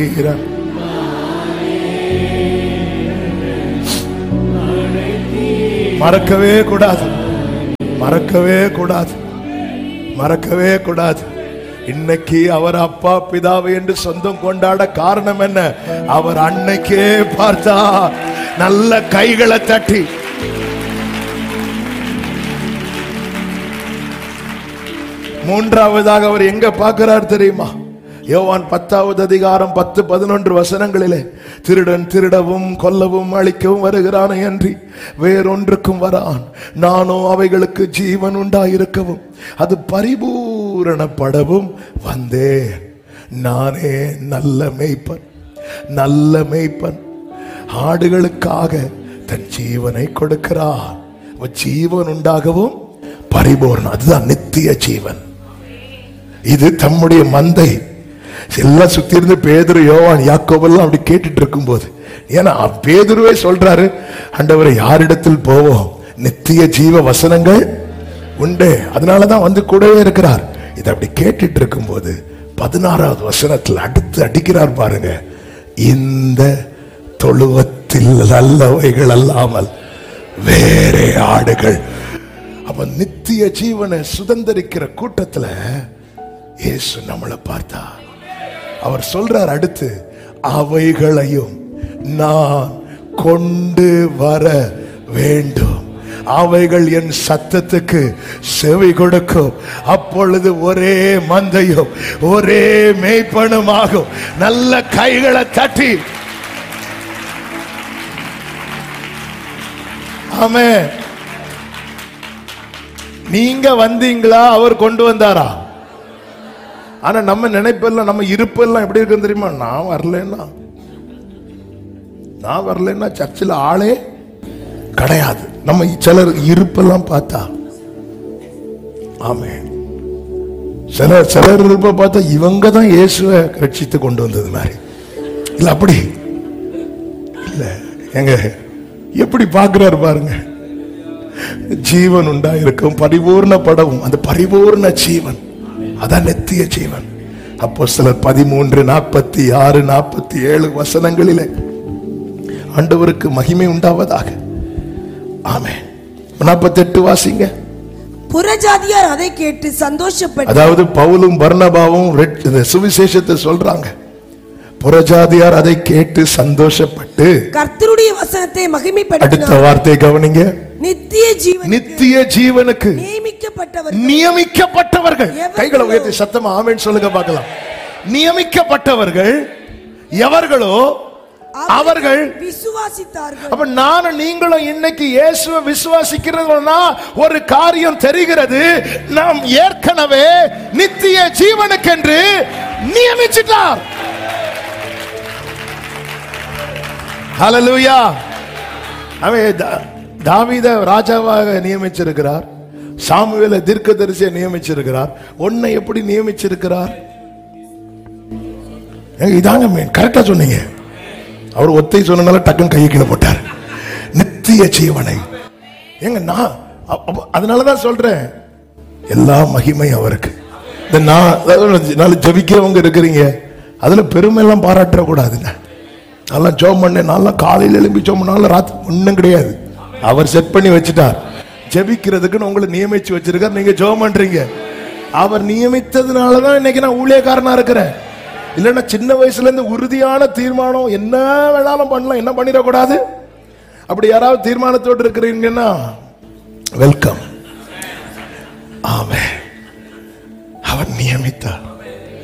செய்கிறார் மறக்கவே கூடாது மறக்கவே கூடாது மறக்கவே கூடாது இன்னைக்கு அவர் அப்பா பிதாவை என்று சொந்தம் கொண்டாட காரணம் என்ன அவர் அன்னைக்கே பார்த்தா நல்ல கைகளை தட்டி மூன்றாவதாக அவர் எங்க பார்க்கிறார் தெரியுமா யோவான் பத்தாவது அதிகாரம் பத்து பதினொன்று வசனங்களிலே திருடன் திருடவும் கொல்லவும் அழிக்கவும் வருகிறான் என்று வேறொன்றுக்கும் வரான் நானோ அவைகளுக்கு ஜீவன் உண்டாயிருக்கவும் அது பரிபூரணப்படவும் வந்தேன் நானே நல்ல மேய்ப்பன் நல்ல மேய்ப்பன் ஆடுகளுக்காக தன் ஜீவனை கொடுக்கிறார் அவன் ஜீவன் உண்டாகவும் பரிபூர்ணம் அதுதான் நித்திய ஜீவன் இது தம்முடைய மந்தை எல்லாம் சுத்தி இருந்து பேதுரு யோவான் யாக்கோபெல்லாம் அப்படி கேட்டுட்டு இருக்கும்போது ஏன்னா பேதுருவே சொல்றாரு ஆண்டவரை யாரிடத்தில் போவோம் நித்திய ஜீவ வசனங்கள் உண்டு அதனாலதான் வந்து கூடவே இருக்கிறார் இதை அப்படி கேட்டுட்டு இருக்கும்போது பதினாறாவது வசனத்தில் அடுத்து அடிக்கிறார் பாருங்க இந்த தொழுவத்தில் நல்லவைகள் அல்லாமல் வேறே ஆடுகள் அப்ப நித்திய ஜீவனை சுதந்திரிக்கிற கூட்டத்துல இயேசு நம்மளை பார்த்தா அவர் சொல்றார் அடுத்து அவைகளையும் நான் கொண்டு வர வேண்டும் அவைகள் என் சத்தத்துக்கு செவி கொடுக்கும் அப்பொழுது ஒரே மந்தையும் ஒரே மேய்ப்பனுமாகும் நல்ல கைகளை தட்டி ஆமே நீங்க வந்தீங்களா அவர் கொண்டு வந்தாரா ஆனா நம்ம நினைப்பெல்லாம் நம்ம இருப்பெல்லாம் எப்படி இருக்குன்னு தெரியுமா நான் வரலன்னா நான் வரலன்னா சர்ச்சில் ஆளே கிடையாது நம்ம சிலர் இருப்பெல்லாம் பார்த்தா ஆமே சிலர் சிலர் இருப்ப பார்த்தா இவங்க தான் இயேசுவை ரட்சித்து கொண்டு வந்தது மாதிரி இல்ல அப்படி இல்ல எங்க எப்படி பார்க்கிறாரு பாருங்க ஜீவன் உண்டாயிருக்கும் பரிபூர்ண படவும் அந்த பரிபூர்ண ஜீவன் அதான் நித்திய ஜீவன் அப்போ சிலர் பதிமூன்று நாற்பத்தி ஆறு நாற்பத்தி ஏழு வசனங்களிலே ஆண்டவருக்கு மகிமை உண்டாவதாக ஆமே நாற்பத்தி எட்டு வாசிங்க புறஜாதியார் அதை கேட்டு சந்தோஷப்பட்டு அதாவது பவுலும் பர்ணபாவும் ரெட்- இந்த சுவிசேஷத்தை சொல்றாங்க புறஜாதியார் அதை கேட்டு சந்தோஷப்பட்டு கர்த்தருடைய வசனத்தை அடுத்த மகிமைப்படுத்தினார் வார்த்தை கவனிங்க நித்திய ஜீவன் நித்திய ஜீவனுக்கு நியமிக்கப்பட்டவர் நியமிக்கப்பட்டவர்கள் எவர்களோ? கைகளை உயர்த்தி சத்தமா ஆமென் சொல்லுங்க பார்க்கலாம் நியமிக்கப்பட்டவர்கள் எவர்களோ அவர்கள் விசுவாசித்தார்கள் அப்ப நானும் நீங்களும் இன்னைக்கு இயேசுவை விசுவாசிக்கிறதுனா ஒரு காரியம் தெரிகிறது நாம் ஏற்கனவே நித்திய ஜீவனுக்கென்று நியமிச்சிட்டார் ஹalleluya அவன் தா- தாவீத ராஜாவாக நியமிச்சிருக்கிறார் சாமுவேலை தீர்க்கதரிசியை நியமிச்சிருக்கிறார் உன்னை எப்படி நியமிச்சிருக்கிறார் ஏங்க, இதாங்க மீன் கரெக்டா சொன்னீங்க அவர் ஒத்தை சொன்னனால டக்குன்னு கையை கீழே போட்டார் நித்திய ஜீவனை ஏங்க நான் அ- அப்ப அதனாலதான் சொல்றேன் எல்லா மகிமை அவருக்கு இந்த நான் அதாவது நாலு ஜபிக்கிறவங்க இருக்கிறீங்க அதுல பெருமை எல்லாம் பாராட்ட கூடாதுங்க நல்லா ஜோம் பண்ணேன் நல்லா காலையில் எழும்பி ஜோம் பண்ணாலும் ராத்திரி ஒன்றும் கிடையாது அவர் செட் பண்ணி வச்சுட்டார் ஜெபிக்கிறதுக்குன்னு உங்களை நியமிச்சு வச்சிருக்கார் நீங்க ஜோம் பண்றீங்க அவர் நியமித்ததுனால தான் இன்னைக்கு நான் ஊழியக்காரனா இருக்கிறேன் இல்லைன்னா சின்ன வயசுல இருந்து உறுதியான தீர்மானம் என்ன வேணாலும் பண்ணலாம் என்ன பண்ணிடக்கூடாது அப்படி யாராவது தீர்மானத்தோடு இருக்கிறீங்கன்னா வெல்கம் ஆமே அவர் நியமித்தார்